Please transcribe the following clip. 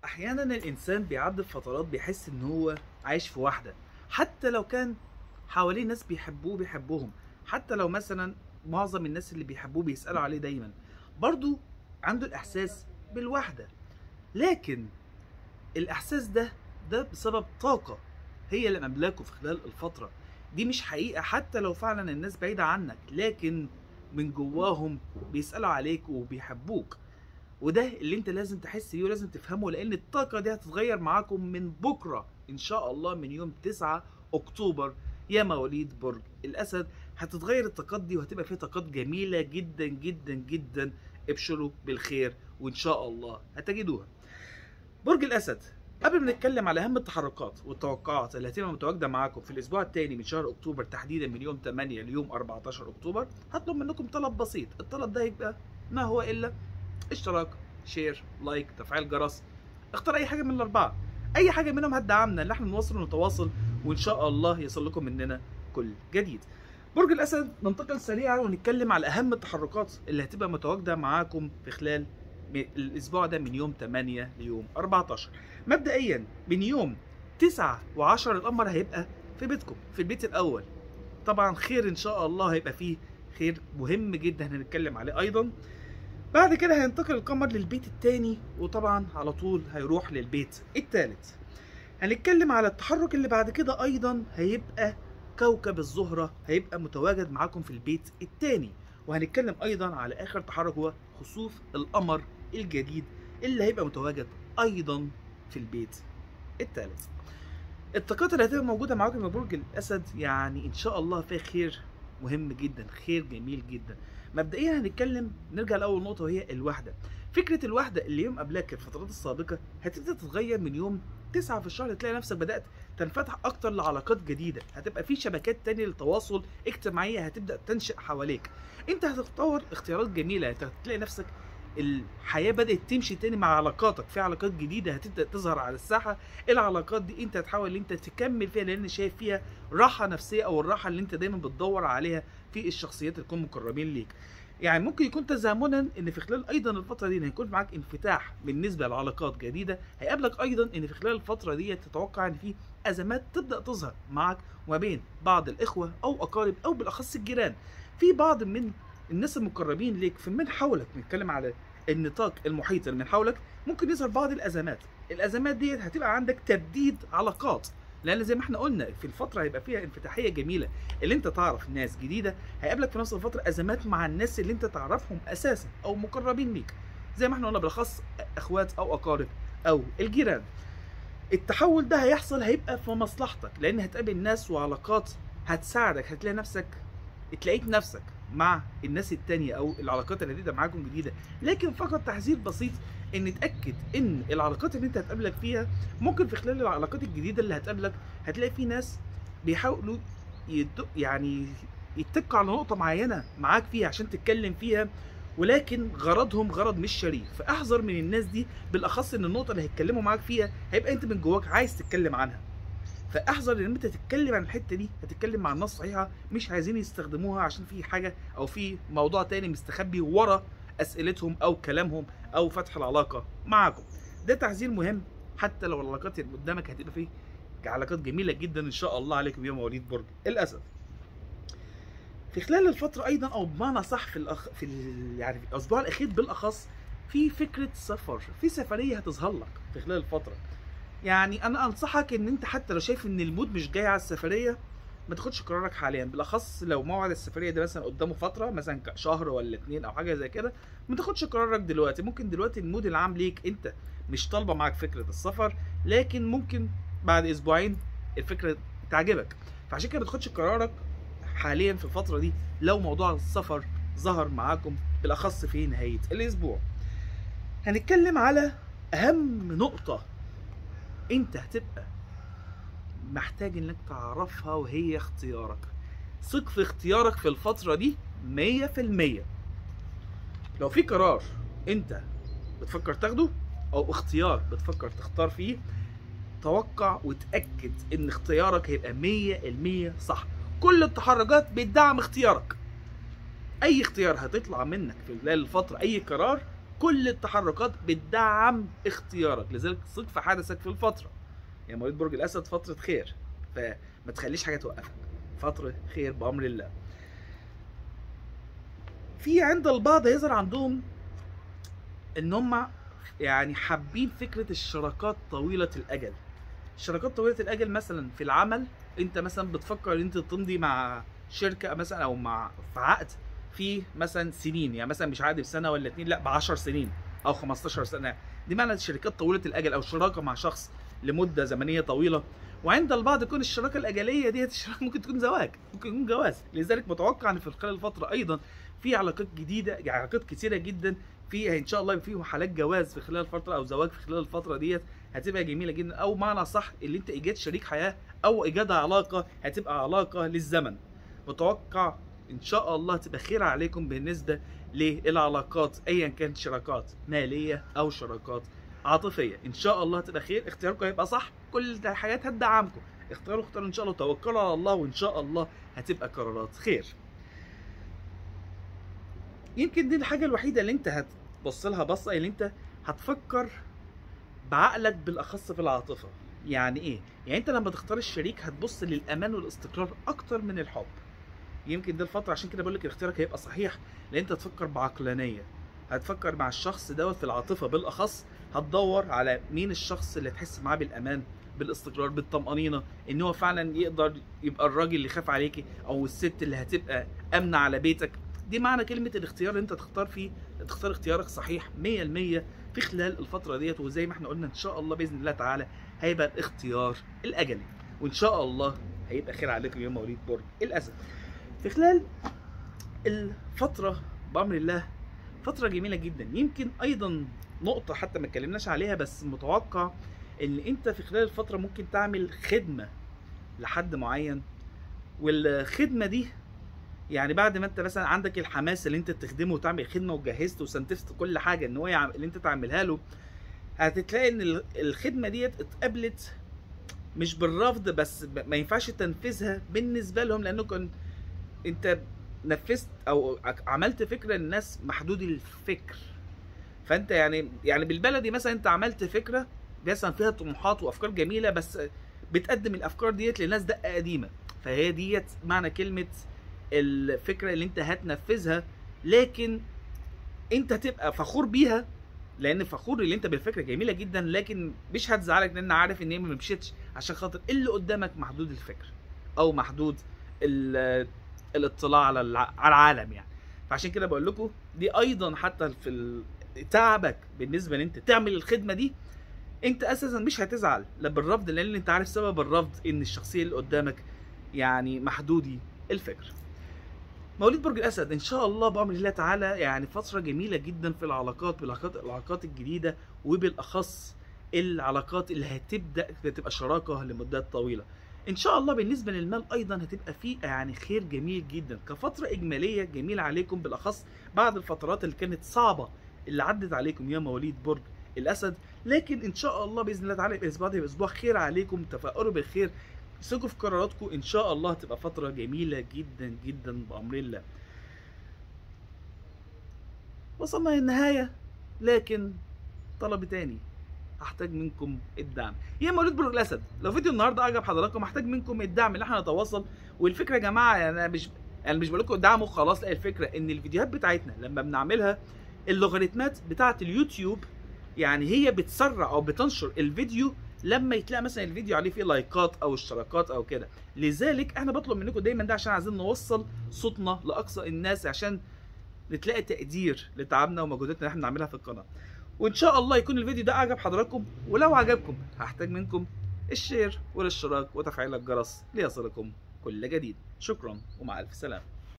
احيانا الانسان بيعدي بفترات بيحس ان هو عايش في وحده حتى لو كان حواليه ناس بيحبوه بيحبوهم حتى لو مثلا معظم الناس اللي بيحبوه بيسالوا عليه دايما برضو عنده الاحساس بالوحده لكن الاحساس ده ده بسبب طاقه هي اللي مملاكه في خلال الفتره دي مش حقيقه حتى لو فعلا الناس بعيده عنك لكن من جواهم بيسالوا عليك وبيحبوك وده اللي انت لازم تحس بيه ولازم تفهمه لان الطاقه دي هتتغير معاكم من بكره ان شاء الله من يوم 9 اكتوبر يا مواليد برج الاسد هتتغير الطاقات دي وهتبقى فيها طاقات جميله جدا جدا جدا ابشروا بالخير وان شاء الله هتجدوها برج الاسد قبل ما نتكلم على اهم التحركات والتوقعات اللي هتبقى متواجده معاكم في الاسبوع الثاني من شهر اكتوبر تحديدا من يوم 8 ليوم 14 اكتوبر هطلب منكم طلب بسيط الطلب ده هيبقى ما هو الا اشتراك شير لايك تفعيل جرس اختار اي حاجه من الاربعه اي حاجه منهم هتدعمنا ان احنا نواصل ونتواصل وان شاء الله يصل لكم مننا كل جديد برج الاسد ننتقل سريعا ونتكلم على اهم التحركات اللي هتبقى متواجده معاكم في خلال الاسبوع ده من يوم 8 ليوم 14 مبدئيا من يوم 9 و10 القمر هيبقى في بيتكم في البيت الاول طبعا خير ان شاء الله هيبقى فيه خير مهم جدا هنتكلم عليه ايضا بعد كده هينتقل القمر للبيت الثاني وطبعا على طول هيروح للبيت الثالث هنتكلم على التحرك اللي بعد كده ايضا هيبقى كوكب الزهرة هيبقى متواجد معاكم في البيت الثاني وهنتكلم ايضا على اخر تحرك هو خسوف القمر الجديد اللي هيبقى متواجد ايضا في البيت الثالث الطاقات اللي هتبقى موجودة معاكم في برج الاسد يعني ان شاء الله فيها خير مهم جدا خير جميل جدا مبدئيا هنتكلم نرجع لاول نقطه وهي الوحده فكره الوحده اللي يوم قبلك في الفترات السابقه هتبدا تتغير من يوم تسعة في الشهر تلاقي نفسك بدات تنفتح اكتر لعلاقات جديده هتبقى في شبكات تانية للتواصل اجتماعيه هتبدا تنشئ حواليك انت هتختار اختيارات جميله هتلاقي نفسك الحياه بدات تمشي تاني مع علاقاتك في علاقات جديده هتبدا تظهر على الساحه العلاقات دي انت هتحاول ان انت تكمل فيها لان شايف فيها راحه نفسيه او الراحه اللي انت دايما بتدور عليها في الشخصيات اللي يكونوا مقربين ليك يعني ممكن يكون تزامنا ان في خلال ايضا الفتره دي هيكون معاك انفتاح بالنسبه لعلاقات جديده هيقابلك ايضا ان في خلال الفتره دي تتوقع ان في ازمات تبدا تظهر معك وما بين بعض الاخوه او اقارب او بالاخص الجيران في بعض من الناس المقربين ليك في من حولك بنتكلم على النطاق المحيط اللي من حولك ممكن يظهر بعض الازمات الازمات ديت هتبقى عندك تبديد علاقات لان زي ما احنا قلنا في الفتره هيبقى فيها انفتاحيه جميله اللي انت تعرف ناس جديده هيقابلك في نفس الفتره ازمات مع الناس اللي انت تعرفهم اساسا او مقربين ليك زي ما احنا قلنا بالاخص اخوات او اقارب او الجيران التحول ده هيحصل هيبقى في مصلحتك لان هتقابل ناس وعلاقات هتساعدك هتلاقي نفسك تلاقيك نفسك مع الناس التانية او العلاقات اللي هتبدا معاكم جديده لكن فقط تحذير بسيط ان تاكد ان العلاقات اللي انت هتقابلك فيها ممكن في خلال العلاقات الجديده اللي هتقابلك هتلاقي في ناس بيحاولوا يدق يعني يتكوا على نقطه معينه معاك فيها عشان تتكلم فيها ولكن غرضهم غرض مش شريف فاحذر من الناس دي بالاخص ان النقطه اللي هيتكلموا معاك فيها هيبقى انت من جواك عايز تتكلم عنها فاحذر ان انت تتكلم عن الحته دي هتتكلم مع الناس صحيحه مش عايزين يستخدموها عشان في حاجه او في موضوع تاني مستخبي ورا اسئلتهم او كلامهم او فتح العلاقه معاكم ده تحذير مهم حتى لو العلاقات اللي قدامك هتبقى فيه علاقات جميله جدا ان شاء الله عليكم يا مواليد برج الاسد في خلال الفترة أيضا أو بمعنى صح في الأخ... في ال... يعني في الأسبوع الأخير بالأخص في فكرة سفر في سفرية هتظهر لك في خلال الفترة يعني أنا أنصحك إن أنت حتى لو شايف إن المود مش جاي على السفرية ما تاخدش قرارك حاليا بالاخص لو موعد السفريه ده مثلا قدامه فتره مثلا شهر ولا اتنين او حاجه زي كده ما تاخدش قرارك دلوقتي ممكن دلوقتي المود العام ليك انت مش طالبه معاك فكره السفر لكن ممكن بعد اسبوعين الفكره تعجبك فعشان كده ما تاخدش قرارك حاليا في الفتره دي لو موضوع السفر ظهر معاكم بالاخص في نهايه الاسبوع هنتكلم على اهم نقطه انت هتبقى محتاج انك تعرفها وهي اختيارك ثق في اختيارك في الفترة دي مية في المية لو في قرار انت بتفكر تاخده او اختيار بتفكر تختار فيه توقع وتأكد ان اختيارك هيبقى مية المية صح كل التحركات بتدعم اختيارك اي اختيار هتطلع منك في خلال الفترة اي قرار كل التحركات بتدعم اختيارك لذلك ثق في حدثك في الفتره يعني مواليد برج الاسد فتره خير فما تخليش حاجه توقفك فتره خير بامر الله في عند البعض يظهر عندهم ان هم يعني حابين فكره الشراكات طويله الاجل الشراكات طويله الاجل مثلا في العمل انت مثلا بتفكر ان انت تمضي مع شركه مثلا او مع في عقد في مثلا سنين يعني مثلا مش عقد بسنه ولا اتنين لا ب 10 سنين او 15 سنه دي معنى الشركات طويله الاجل او شراكه مع شخص لمده زمنيه طويله وعند البعض يكون الشراكه الاجليه ديت الشراكه ممكن تكون زواج ممكن يكون جواز لذلك متوقع ان في خلال الفتره ايضا في علاقات جديده يعني علاقات كثيره جدا في ان شاء الله في حالات جواز في خلال الفتره او زواج في خلال الفتره ديت هتبقى جميله جدا او معنى صح اللي انت ايجاد شريك حياه او ايجاد علاقه هتبقى علاقه للزمن متوقع ان شاء الله تبقى خير عليكم بالنسبه للعلاقات ايا كانت شراكات ماليه او شراكات عاطفيه ان شاء الله تبقى خير اختياركم هيبقى صح كل الحياه هتدعمكم اختاروا اختاروا ان شاء الله توكلوا على الله وان شاء الله هتبقى قرارات خير يمكن دي الحاجه الوحيده اللي انت هتبص لها بصه اللي انت هتفكر بعقلك بالاخص في العاطفه يعني ايه يعني انت لما تختار الشريك هتبص للامان والاستقرار اكتر من الحب يمكن ده الفتره عشان كده بقول لك اختيارك هيبقى صحيح لان انت تفكر بعقلانيه هتفكر مع الشخص دوت في العاطفه بالاخص هتدور على مين الشخص اللي تحس معاه بالامان بالاستقرار بالطمانينه ان هو فعلا يقدر يبقى الراجل اللي خاف عليكي او الست اللي هتبقى امنه على بيتك دي معنى كلمه الاختيار اللي انت تختار فيه تختار اختيارك صحيح 100% في خلال الفتره ديت وزي ما احنا قلنا ان شاء الله باذن الله تعالى هيبقى الاختيار الاجلي وان شاء الله هيبقى خير عليكم يوم مواليد برج الاسد في خلال الفتره بامر الله فتره جميله جدا يمكن ايضا نقطه حتى ما اتكلمناش عليها بس متوقع ان انت في خلال الفتره ممكن تعمل خدمه لحد معين والخدمه دي يعني بعد ما انت مثلا عندك الحماس اللي انت تخدمه وتعمل خدمه وجهزت وسنتفت كل حاجه ان هو يعمل اللي انت تعملها له هتتلاقي ان الخدمه ديت اتقابلت مش بالرفض بس ما ينفعش تنفيذها بالنسبه لهم لانه كان انت نفذت او عملت فكره للناس محدود الفكر فانت يعني يعني بالبلدي مثلا انت عملت فكره مثلا فيها طموحات وافكار جميله بس بتقدم الافكار ديت لناس دقه قديمه فهي ديت معنى كلمه الفكره اللي انت هتنفذها لكن انت تبقى فخور بيها لان فخور اللي انت بالفكره جميله جدا لكن مش هتزعلك لان عارف ان هي ما مشيتش عشان خاطر اللي قدامك محدود الفكر او محدود الاطلاع على على العالم يعني فعشان كده بقول لكم دي ايضا حتى في تعبك بالنسبه ان انت تعمل الخدمه دي انت اساسا مش هتزعل لا بالرفض لان انت عارف سبب الرفض ان الشخصيه اللي قدامك يعني محدودي الفكر مواليد برج الاسد ان شاء الله بامر الله تعالى يعني فتره جميله جدا في العلاقات بالعلاقات العلاقات الجديده وبالاخص العلاقات اللي هتبدا تبقى شراكه لمدات طويله ان شاء الله بالنسبه للمال ايضا هتبقى فيه يعني خير جميل جدا كفتره اجماليه جميله عليكم بالاخص بعد الفترات اللي كانت صعبه اللي عدت عليكم يا مواليد برج الاسد لكن ان شاء الله باذن الله تعالى الاسبوع ده اسبوع خير عليكم تفائلوا بالخير ثقوا في قراراتكم ان شاء الله هتبقى فتره جميله جدا جدا بامر الله وصلنا للنهايه لكن طلب تاني هحتاج منكم الدعم يا مولود برج الاسد لو فيديو النهارده عجب حضراتكم هحتاج منكم الدعم اللي احنا نتواصل والفكره يا جماعه يعني انا مش انا مش بقول لكم دعموا خلاص لا الفكره ان الفيديوهات بتاعتنا لما بنعملها اللوغاريتمات بتاعه اليوتيوب يعني هي بتسرع او بتنشر الفيديو لما يتلاقي مثلا الفيديو عليه فيه لايكات او اشتراكات او كده لذلك احنا بطلب منكم دايما ده عشان عايزين نوصل صوتنا لاقصى الناس عشان نتلاقي تقدير لتعبنا ومجهوداتنا اللي احنا بنعملها في القناه وان شاء الله يكون الفيديو ده عجب حضراتكم ولو عجبكم هحتاج منكم الشير والاشتراك وتفعيل الجرس ليصلكم كل جديد شكرا ومع الف سلامه